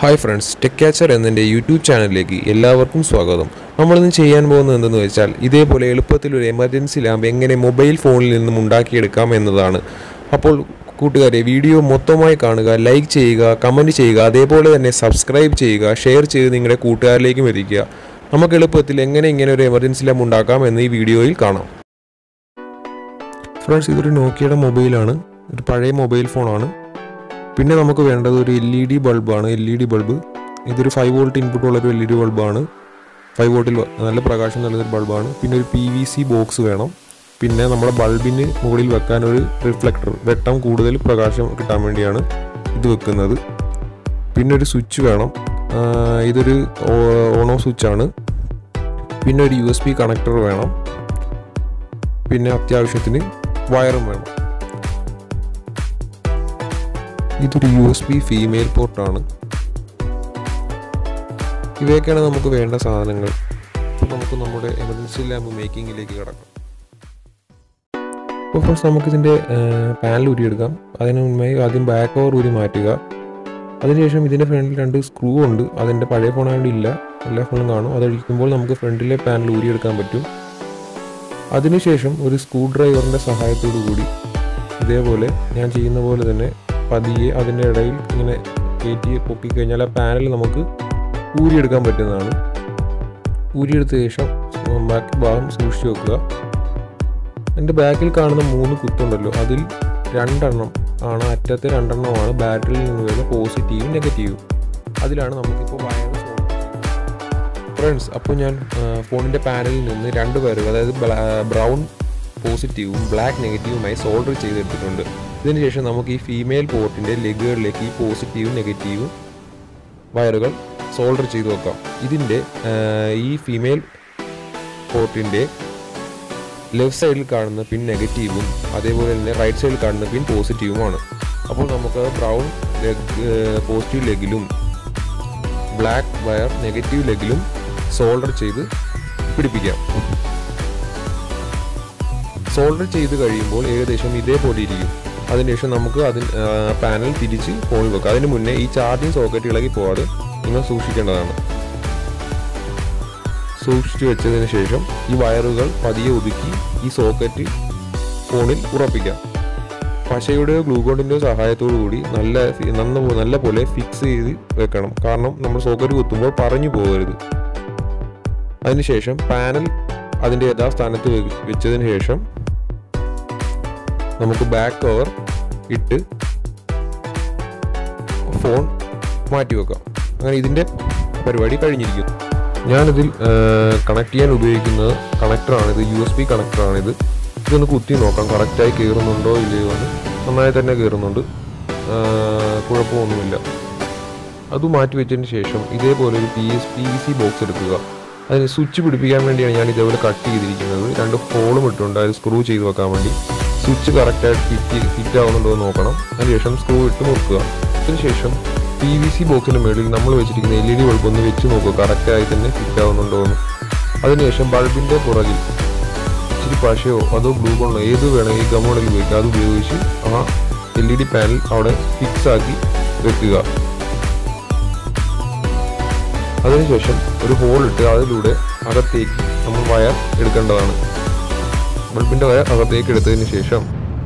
hi friends tech catcher എന്നെൻ്റെ YouTube ചാനലിലേക്ക് എല്ലാവർക്കും സ്വാഗതം നമ്മളിന്ന് ചെയ്യാൻ പോകുന്നത് എന്തെന്ന് വെച്ചാൽ ഇതേപോലെ എളുപ്പത്തിൽ ഒരു എമർജൻസി ലാമ്പ് എങ്ങനെ മൊബൈൽ ഫോണിൽ നിന്നും ഉണ്ടാക്കിയെടുക്കാം എന്നതാണ് അപ്പോൾ കൂട്ടുകാരെ വീഡിയോ മൊത്തമായി കാണുക ലൈക്ക് ചെയ്യുക കമൻറ്റ് ചെയ്യുക അതേപോലെ തന്നെ സബ്സ്ക്രൈബ് ചെയ്യുക ഷെയർ ചെയ്ത് നിങ്ങളുടെ കൂട്ടുകാരിലേക്കും എത്തിക്കുക നമുക്ക് എളുപ്പത്തിൽ എങ്ങനെ ഇങ്ങനെ ഒരു എമർജൻസി ലാമ്പ് ഉണ്ടാക്കാം എന്ന് ഈ വീഡിയോയിൽ കാണാം ഫ്രണ്ട്സ് ഇതൊരു നോക്കിയുടെ മൊബൈലാണ് ഒരു പഴയ മൊബൈൽ ഫോണാണ് പിന്നെ നമുക്ക് വേണ്ടത് ഒരു എൽ ഇ ഡി ബൾബാണ് എൽ ഇ ഡി ബൾബ് ഇതൊരു ഫൈവ് വോൾട്ട് ഇൻപുട്ട് ഉള്ള ഒരു എൽ ഇ ഡി ബൾബാണ് ഫൈവ് വോൾട്ടിൽ നല്ല പ്രകാശം നൽകുന്ന ഒരു ബൾബാണ് പിന്നെ ഒരു പി വി സി ബോക്സ് വേണം പിന്നെ നമ്മുടെ ബൾബിന് മുകളിൽ വെക്കാൻ ഒരു റിഫ്ലക്ടർ വെട്ടം കൂടുതൽ പ്രകാശം കിട്ടാൻ വേണ്ടിയാണ് ഇത് വെക്കുന്നത് പിന്നെ ഒരു സ്വിച്ച് വേണം ആ, ഇതൊരു ഓണോ സ്വിച്ചാണ് പിന്നെ ഒരു യു എസ് ബി കണക്ടർ വേണം പിന്നെ അത്യാവശ്യത്തിന് വയറും വേണം ഇതൊരു യു എസ് ബി ഫീമെയിൽ പോർട്ടാണ് ഇവയൊക്കെയാണ് നമുക്ക് വേണ്ട സാധനങ്ങൾ അപ്പോൾ നമുക്ക് നമ്മുടെ എമർജൻസി ലാമ്പ് മേക്കിങ്ങിലേക്ക് കിടക്കാം അപ്പോൾ ഫസ്റ്റ് നമുക്കിതിൻ്റെ പാനൽ ഊരിയെടുക്കാം അതിന് മുൻപായി ആദ്യം ബാക്ക് ഓവർ ഊരി മാറ്റുക അതിനുശേഷം ഇതിൻ്റെ ഫ്രണ്ടിൽ രണ്ട് സ്ക്രൂ ഉണ്ട് അതിൻ്റെ പഴയ ഫോണായതുകൊണ്ട് ഇല്ല എല്ലാ ഫോണും കാണും അതഴിക്കുമ്പോൾ നമുക്ക് ഫ്രണ്ടിലെ പാനൽ ഊരിയെടുക്കാൻ പറ്റും അതിനുശേഷം ഒരു സ്ക്രൂ ഡ്രൈവറിൻ്റെ സഹായത്തോടു കൂടി ഇതേപോലെ ഞാൻ ചെയ്യുന്ന പോലെ തന്നെ പതിയെ അതിൻ്റെ ഇടയിൽ ഇങ്ങനെ കയറ്റി പൊക്കി കഴിഞ്ഞാൽ ആ പാനൽ നമുക്ക് ഊരിയെടുക്കാൻ പറ്റുന്നതാണ് ഊരിയെടുത്ത ശേഷം ബാക്കി ഭാഗം സൂക്ഷിച്ചു വെക്കുക എൻ്റെ ബാക്കിൽ കാണുന്ന മൂന്ന് കുത്തുണ്ടല്ലോ അതിൽ രണ്ടെണ്ണം ആണ് അറ്റത്തെ രണ്ടെണ്ണമാണ് ബാറ്ററിയിൽ നിന്ന് വരുന്ന പോസിറ്റീവും നെഗറ്റീവും അതിലാണ് നമുക്കിപ്പോൾ വയർ ഫ്രണ്ട്സ് അപ്പോൾ ഞാൻ ഫോണിൻ്റെ പാനലിൽ നിന്ന് രണ്ട് വയറുകൾ അതായത് ബ്രൗൺ പോസിറ്റീവും ബ്ലാക്ക് നെഗറ്റീവുമായി സോൾഡർ ചെയ്തെടുത്തിട്ടുണ്ട് ഇതിനുശേഷം നമുക്ക് ഈ ഫീമെയിൽ പോർട്ടിൻ്റെ ലെഗുകളിലേക്ക് ഈ പോസിറ്റീവും നെഗറ്റീവും വയറുകൾ സോൾഡർ ചെയ്ത് വെക്കാം ഇതിൻ്റെ ഈ ഫീമെയിൽ പോർട്ടിൻ്റെ ലെഫ്റ്റ് സൈഡിൽ കാണുന്ന പിൻ നെഗറ്റീവും അതേപോലെ തന്നെ റൈറ്റ് സൈഡിൽ കാണുന്ന പിൻ പോസിറ്റീവുമാണ് അപ്പോൾ നമുക്ക് ബ്രൗൺ ലെഗ് പോസിറ്റീവ് ലെഗിലും ബ്ലാക്ക് വയർ നെഗറ്റീവ് ലെഗിലും സോൾഡർ ചെയ്ത് പിടിപ്പിക്കാം സോൾഡർ ചെയ്ത് കഴിയുമ്പോൾ ഏകദേശം ഇതേപോലെ ഇരിക്കും അതിനുശേഷം നമുക്ക് അതിൽ പാനൽ തിരിച്ച് ഫോണിൽ വെക്കാം അതിന് മുന്നേ ഈ ചാർജിങ് സോക്കറ്റ് ഇളകി പോവാതെ നിങ്ങൾ സൂക്ഷിക്കേണ്ടതാണ് സൂക്ഷിച്ചു വെച്ചതിന് ശേഷം ഈ വയറുകൾ പതിയെ ഒതുക്കി ഈ സോക്കറ്റ് ഫോണിൽ ഉറപ്പിക്കാം പശയുടെയോ ഗ്ലൂക്കോണിൻ്റെയോ സഹായത്തോടു കൂടി നല്ല നന്ന നല്ല പോലെ ഫിക്സ് ചെയ്ത് വെക്കണം കാരണം നമ്മൾ സോക്കറ്റ് കുത്തുമ്പോൾ പറഞ്ഞു പോകരുത് അതിനുശേഷം പാനൽ അതിൻ്റെ യഥാസ്ഥാനത്ത് വെ- വെച്ചതിന് ശേഷം നമുക്ക് ബാക്ക് കവർ ഇട്ട് ഫോൺ മാറ്റി വെക്കാം അങ്ങനെ ഇതിൻ്റെ പരിപാടി കഴിഞ്ഞിരിക്കും ഞാനിതിൽ കണക്ട് ചെയ്യാൻ ഉപയോഗിക്കുന്നത് കണക്ടറാണ് ഇത് യു എസ് ബി കണക്ടറാണിത് ഇതൊന്ന് കുത്തി നോക്കാം കറക്റ്റായി കയറുന്നുണ്ടോ ഇല്ലയോ എന്ന് നന്നായി തന്നെ കയറുന്നുണ്ട് ആ, കുഴപ്പമൊന്നുമില്ല അത് മാറ്റി വെച്ചതിന് ശേഷം ഇതേപോലെ ഒരു P S P C box എടുക്കുക അതിന് സ്വിച്ച് പിടിപ്പിക്കാൻ വേണ്ടിയാണ് ഞാൻ ഇതേപോലെ കട്ട് ചെയ്തിരിക്കുന്നത് രണ്ട് ഹോളും ഇട്ടുണ്ട് അത് സ്ക്രൂ ചെയ്ത് വെക്കാൻ വേണ്ടി സ്വിച്ച് കറക്റ്റായിട്ട് ഫിറ്റ് ഫിറ്റ് ആവുന്നുണ്ടോ എന്ന് നോക്കണം അതിനുശേഷം സ്ക്രൂ ഇട്ട് മുറുക്കുക അതിനുശേഷം പി വി സി ബോക്സിന് മുകളിൽ നമ്മൾ വെച്ചിരിക്കുന്ന എൽ ഇ ഡി ബൾബ് ഒന്ന് വെച്ച് നോക്കുക കറക്റ്റായി തന്നെ ഫിറ്റ് ആവുന്നുണ്ടോ എന്ന് അതിനുശേഷം ബൾബിൻ്റെ പുറകിൽ ഇച്ചിരി പശയോ അതോ ഗ്ലൂ കൊണ്ടോ ഏത് വേണമെങ്കിൽ ഗമ്മോഡിൽ ഉപയോഗിക്കുക അത് ഉപയോഗിച്ച് ആ എൽ ഇ ഡി പാനൽ അവിടെ ഫിക്സ് ആക്കി വെക്കുക അതിനുശേഷം ഒരു ഹോൾ ഇട്ട് അതിലൂടെ അകത്തേക്ക് നമ്മൾ വയർ എടുക്കേണ്ടതാണ് ബൾബിന്റെ വയർ അകത്തേക്ക് എടുത്തതിന് ശേഷം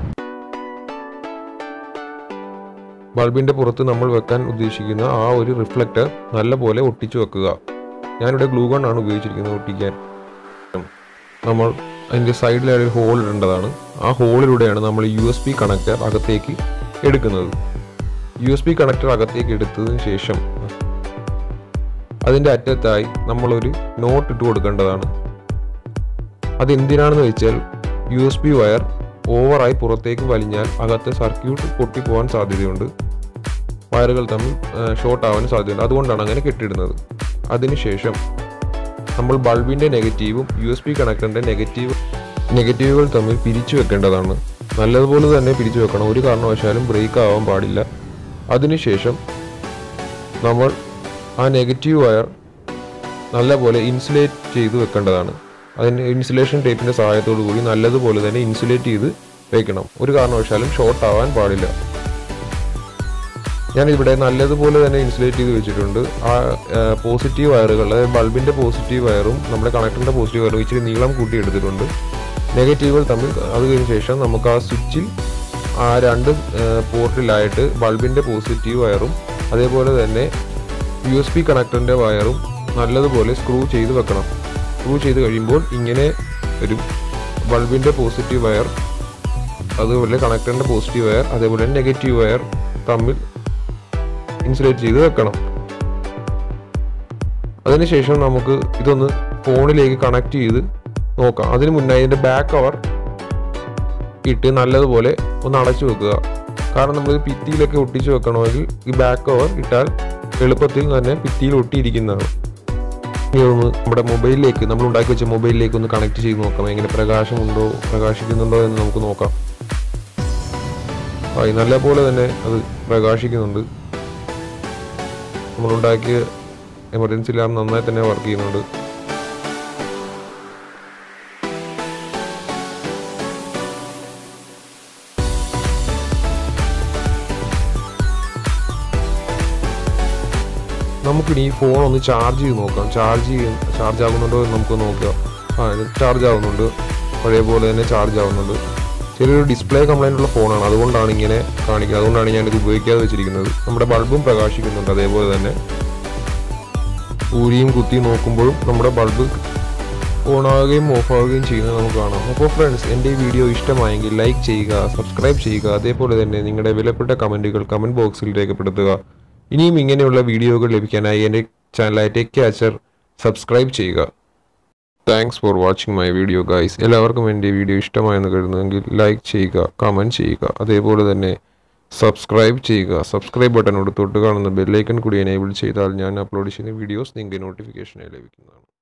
ബൾബിന്റെ പുറത്ത് നമ്മൾ വെക്കാൻ ഉദ്ദേശിക്കുന്ന ആ ഒരു റിഫ്ലക്ടർ നല്ലപോലെ ഒട്ടിച്ചു വെക്കുക ഞാനിവിടെ ഗ്ലൂ ഗൺ ആണ് ഉപയോഗിച്ചിരിക്കുന്നത് ഒട്ടിക്കാൻ നമ്മൾ അതിൻ്റെ സൈഡിലായി ഒരു ഹോൾ ഇടേണ്ടതാണ് ആ ഹോളിലൂടെയാണ് നമ്മൾ യു എസ് ബി കണക്ടർ അകത്തേക്ക് എടുക്കുന്നത് യു എസ് ബി കണക്ടർ അകത്തേക്ക് എടുത്തതിന് ശേഷം അതിൻ്റെ അറ്റത്തായി നമ്മളൊരു നോട്ട് ഇട്ട് കൊടുക്കേണ്ടതാണ് അതെന്തിനാണെന്ന് വെച്ചാൽ യു എസ് ബി വയർ ഓവറായി പുറത്തേക്ക് വലിഞ്ഞാൽ അകത്തെ സർക്യൂട്ട് പൊട്ടിപ്പോകാൻ സാധ്യതയുണ്ട് വയറുകൾ തമ്മിൽ ഷോർട്ട് ആവാൻ സാധ്യതയുണ്ട് അതുകൊണ്ടാണ് അങ്ങനെ കെട്ടിടുന്നത് അതിനുശേഷം നമ്മൾ ബൾബിൻ്റെ നെഗറ്റീവും യു എസ് ബി കണക്ടറിൻ്റെ നെഗറ്റീവ് നെഗറ്റീവുകൾ തമ്മിൽ പിരിച്ചു വെക്കേണ്ടതാണ് നല്ലതുപോലെ തന്നെ പിരിച്ചു വെക്കണം ഒരു കാരണവശാലും ബ്രേക്ക് ആവാൻ പാടില്ല അതിനുശേഷം നമ്മൾ ആ നെഗറ്റീവ് വയർ നല്ലപോലെ ഇൻസുലേറ്റ് ചെയ്ത് വെക്കേണ്ടതാണ് അതിന് ഇൻസുലേഷൻ ടേപ്പിൻ്റെ സഹായത്തോടു കൂടി നല്ലതുപോലെ തന്നെ ഇൻസുലേറ്റ് ചെയ്ത് വെക്കണം ഒരു കാരണവശാലും ഷോർട്ട് ആവാൻ പാടില്ല ഞാനിവിടെ നല്ലതുപോലെ തന്നെ ഇൻസുലേറ്റ് ചെയ്ത് വെച്ചിട്ടുണ്ട് ആ പോസിറ്റീവ് വയറുകൾ അതായത് ബൾബിൻ്റെ പോസിറ്റീവ് വയറും നമ്മുടെ കണക്ടറിൻ്റെ പോസിറ്റീവ് വയറും ഇച്ചിരി നീളം കൂട്ടി എടുത്തിട്ടുണ്ട് നെഗറ്റീവുകൾ തമ്മിൽ അത് കഴിഞ്ഞ ശേഷം നമുക്ക് ആ സ്വിച്ചിൽ ആ രണ്ട് പോർട്ടിലായിട്ട് ബൾബിൻ്റെ പോസിറ്റീവ് വയറും അതേപോലെ തന്നെ യു എസ് പി കണക്ടറിൻ്റെ വയറും നല്ലതുപോലെ സ്ക്രൂ ചെയ്ത് വെക്കണം സ്ക്രൂ ചെയ്ത് കഴിയുമ്പോൾ ഇങ്ങനെ ഒരു ബൾബിൻ്റെ പോസിറ്റീവ് വയർ അതുപോലെ കണക്ടറിൻ്റെ പോസിറ്റീവ് വയർ അതേപോലെ നെഗറ്റീവ് വയർ തമ്മിൽ ഇൻസുലേറ്റ് ചെയ്ത് വെക്കണം അതിനുശേഷം നമുക്ക് ഇതൊന്ന് ഫോണിലേക്ക് കണക്ട് ചെയ്ത് നോക്കാം അതിന് മുന്നേ ഇതിൻ്റെ ബാക്ക് കവർ ഇട്ട് നല്ലതുപോലെ ഒന്ന് അടച്ചു വെക്കുക കാരണം നമ്മൾ ഭിത്തിയിലൊക്കെ ഒട്ടിച്ച് വെക്കണമെങ്കിൽ ഈ ബാക്ക് കവർ ഇട്ടാൽ എളുപ്പത്തിൽ തന്നെ ഭിത്തിയിൽ ഒട്ടിയിരിക്കുന്നതാണ് ഇനി ഒന്ന് നമ്മുടെ മൊബൈലിലേക്ക് നമ്മൾ ഉണ്ടാക്കി വെച്ച മൊബൈലിലേക്ക് ഒന്ന് കണക്ട് ചെയ്ത് നോക്കാം എങ്ങനെ പ്രകാശമുണ്ടോ പ്രകാശിക്കുന്നുണ്ടോ എന്ന് നമുക്ക് നോക്കാം ആയി നല്ല പോലെ തന്നെ അത് പ്രകാശിക്കുന്നുണ്ട് നമ്മളുണ്ടാക്കിയ എമർജൻസി ലാമ്പ് നന്നായി തന്നെ വർക്ക് ചെയ്യുന്നുണ്ട് നമുക്കിനി ഈ ഫോൺ ഒന്ന് ചാർജ് ചെയ്ത് നോക്കാം ചാർജ് ചെയ്യ ചാർജ് ആകുന്നുണ്ടോ എന്ന് നമുക്ക് നോക്കാം ആ ഇത് ചാർജ് ആവുന്നുണ്ട് പഴയ പോലെ തന്നെ ചാർജ് ആവുന്നുണ്ട് ചെറിയൊരു ഡിസ്പ്ലേ കംപ്ലൈൻ്റ് ഉള്ള ഫോണാണ് അതുകൊണ്ടാണ് ഇങ്ങനെ കാണിക്കുന്നത് അതുകൊണ്ടാണ് ഞാനിത് ഉപയോഗിക്കാതെ വെച്ചിരിക്കുന്നത് നമ്മുടെ ബൾബും പ്രകാശിക്കുന്നുണ്ട് അതേപോലെ തന്നെ ഊരിയും കുത്തി നോക്കുമ്പോഴും നമ്മുടെ ബൾബ് ഓണാവുകയും ഓഫാവുകയും ചെയ്യുന്നത് നമുക്ക് കാണാം അപ്പോൾ ഫ്രണ്ട്സ് എൻ്റെ ഈ വീഡിയോ ഇഷ്ടമായെങ്കിൽ ലൈക്ക് ചെയ്യുക സബ്സ്ക്രൈബ് ചെയ്യുക അതേപോലെ തന്നെ നിങ്ങളുടെ വിലപ്പെട്ട കമൻറ്റുകൾ കമൻറ്റ് ബോക്സിൽ രേഖപ്പെടുത്തുക ഇനിയും ഇങ്ങനെയുള്ള വീഡിയോകൾ ലഭിക്കാനായി എൻ്റെ ചാനലായ ടെക് ക്യാച്ചർ സബ്സ്ക്രൈബ് ചെയ്യുക thanks for watching my video guys എല്ലാവർക്കും എൻ്റെ വീഡിയോ ഇഷ്ടമായെന്ന് കരുതുന്നെങ്കിൽ ലൈക്ക് ചെയ്യുക കമൻറ്റ് ചെയ്യുക അതേപോലെ തന്നെ സബ്സ്ക്രൈബ് ചെയ്യുക സബ്സ്ക്രൈബ് ബട്ടനോട് തൊട്ട് കാണുന്ന ബെല്ലൈക്കൺ കൂടി എനേബിൾ ചെയ്താൽ ഞാൻ അപ്ലോഡ് ചെയ്യുന്ന വീഡിയോസ് നിങ്ങൾക്ക് നോട്ടിഫിക്കേഷനായി ലഭിക്കുന്നതാണ്